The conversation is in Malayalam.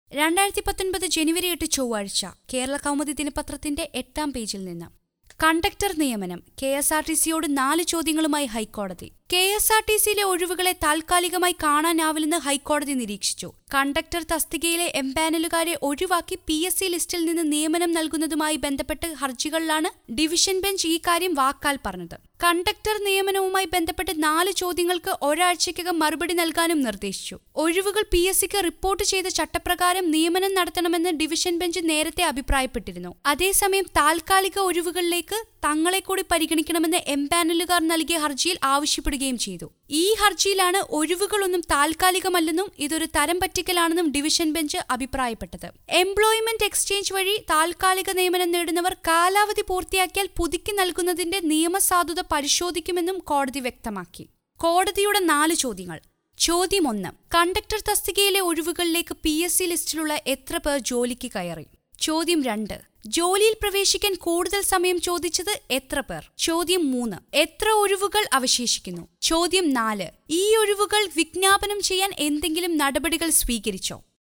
രണ്ടായിരത്തി പത്തൊൻപത് ജനുവരി എട്ട് ചൊവ്വാഴ്ച കേരള കൗമുദി ദിനപത്രത്തിന്റെ എട്ടാം പേജിൽ നിന്ന് കണ്ടക്ടർ നിയമനം കെ എസ് ആർ ടി സിയോട് നാല് ചോദ്യങ്ങളുമായി ഹൈക്കോടതി കെ എസ് ആർ ടി സിയിലെ ഒഴിവുകളെ താൽക്കാലികമായി കാണാനാവില്ലെന്ന് ഹൈക്കോടതി നിരീക്ഷിച്ചു കണ്ടക്ടർ തസ്തികയിലെ എംപാനലുകാരെ ഒഴിവാക്കി പി എസ് സി ലിസ്റ്റിൽ നിന്ന് നിയമനം നൽകുന്നതുമായി ബന്ധപ്പെട്ട് ഹർജികളിലാണ് ഡിവിഷൻ ബെഞ്ച് ഈ കാര്യം വാക്കാൽ പറഞ്ഞത് കണ്ടക്ടർ നിയമനവുമായി ബന്ധപ്പെട്ട് നാല് ചോദ്യങ്ങൾക്ക് ഒരാഴ്ചയ്ക്കകം മറുപടി നൽകാനും നിർദ്ദേശിച്ചു ഒഴിവുകൾ പി എസ് സിക്ക് റിപ്പോർട്ട് ചെയ്ത ചട്ടപ്രകാരം നിയമനം നടത്തണമെന്ന് ഡിവിഷൻ ബെഞ്ച് നേരത്തെ അഭിപ്രായപ്പെട്ടിരുന്നു അതേസമയം താൽക്കാലിക ഒഴിവുകളിലേക്ക് തങ്ങളെ കൂടി പരിഗണിക്കണമെന്ന് എംപാനലുകാർ നൽകിയ ഹർജിയിൽ ആവശ്യപ്പെടുകയും ചെയ്തു ഈ ഹർജിയിലാണ് ഒഴിവുകളൊന്നും താൽക്കാലികമല്ലെന്നും ഇതൊരു തരം പറ്റിക്കലാണെന്നും ഡിവിഷൻ ബെഞ്ച് അഭിപ്രായപ്പെട്ടത് എംപ്ലോയ്മെന്റ് എക്സ്ചേഞ്ച് വഴി താൽക്കാലിക നിയമനം നേടുന്നവർ കാലാവധി പൂർത്തിയാക്കിയാൽ പുതുക്കി നൽകുന്നതിന്റെ നിയമസാധുത പരിശോധിക്കുമെന്നും കോടതി വ്യക്തമാക്കി കോടതിയുടെ നാല് ചോദ്യങ്ങൾ ചോദ്യം ഒന്ന് കണ്ടക്ടർ തസ്തികയിലെ ഒഴിവുകളിലേക്ക് പി എസ് സി ലിസ്റ്റിലുള്ള എത്ര പേർ ജോലിക്ക് കയറി ചോദ്യം രണ്ട് ജോലിയിൽ പ്രവേശിക്കാൻ കൂടുതൽ സമയം ചോദിച്ചത് എത്ര പേർ ചോദ്യം മൂന്ന് എത്ര ഒഴിവുകൾ അവശേഷിക്കുന്നു ചോദ്യം നാല് ഈ ഒഴിവുകൾ വിജ്ഞാപനം ചെയ്യാൻ എന്തെങ്കിലും നടപടികൾ സ്വീകരിച്ചോ